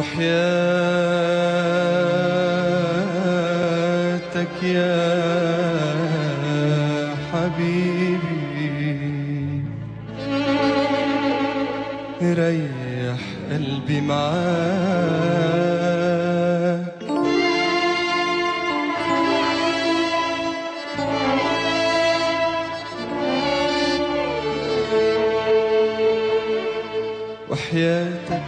وحياتك يا حبيبي ريح قلبي معاك وحياتك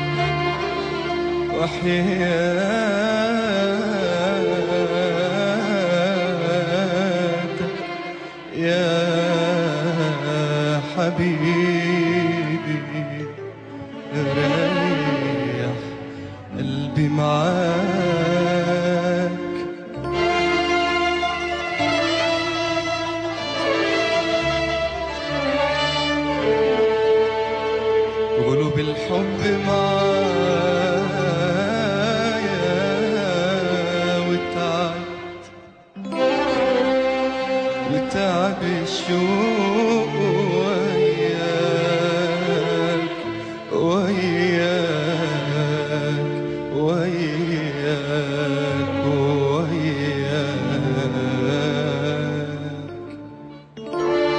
وحياتك يا حبيبي ريح قلبي معاك قلوب الحب معايا وتعب وتعب الشوق وياك وياك وياك وياك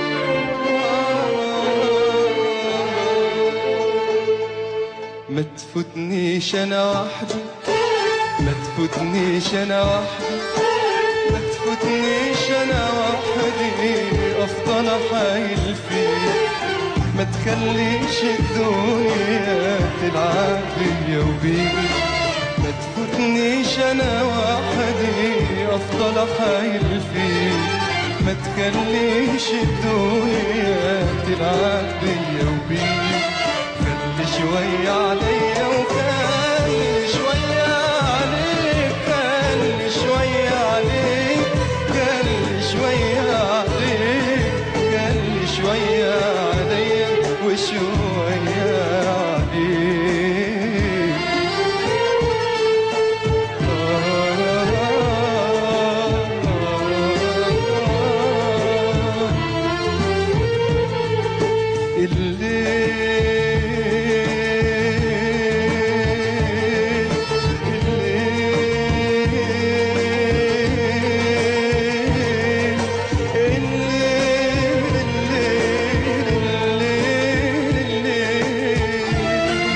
ما تفوتنيش انا وحدي ما تفوتنيش انا وحدي ما تفوتنيش انا وحدي افضل حايل فيك ما تخليش الدنيا تلعب بيا وبيك ما تفوتنيش انا وحدي افضل حايل فيك ما تخليش الدنيا تلعب بيا وبيك خلي شوية عليا وخلي شوية عليك خلي شوية عليك خلي شوية عليك خلي شوية عليا وشوية عليك الليل الليل الليل الليل الليل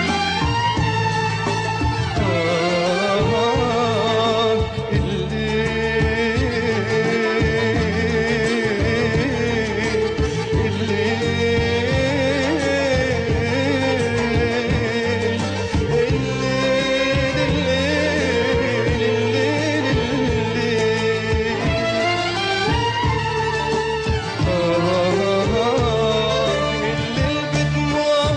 الليل بدموع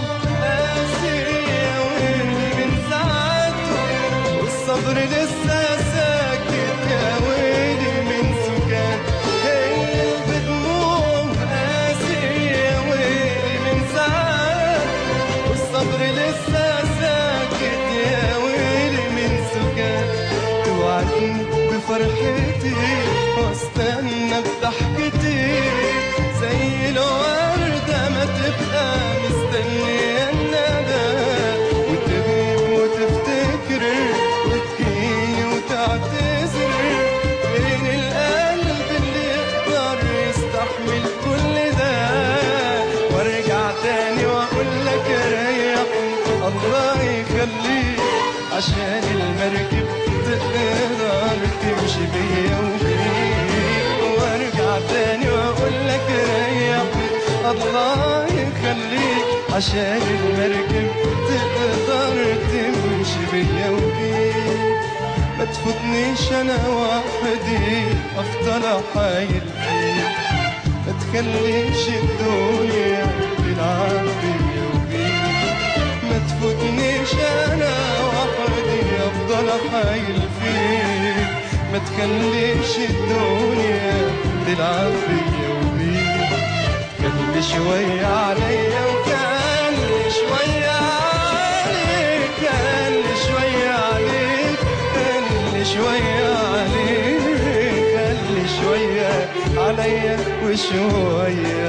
قاسية ويلي من ساعته والصبر لسه ساكت يا ويلي من سكات الليل بدموع قاسية ويلي من ساعته والصبر لسه ساكت يا ويلي من سكات توعدني بفرحتي واستنى بضحكتي زي الوردة ما تبقى مستنية الندى وتغيب وتفتكر وتجيني وتعتذر بين القلب اللي يقدر يستحمل كل ده وارجع تاني واقول لك ريحني الله يخليك عشان المركب تقدر تمشي بيا وبيك وارجع تاني واقول لك ريحني الله يخليك عشان المركب تقدر تمشي بيا وبيك ما تفوتنيش انا وحدي افضل حايل فيك ما تخليش الدنيا تلعب بيا وبيك ما تفوتنيش انا وحدي افضل حايل فيك ما تخليش الدنيا تلعب بيا وبيك خلي شوية عليا وخلي شوية عليك خلي شوية عليك خلي شوية عليك خلي شوية عليا وشوية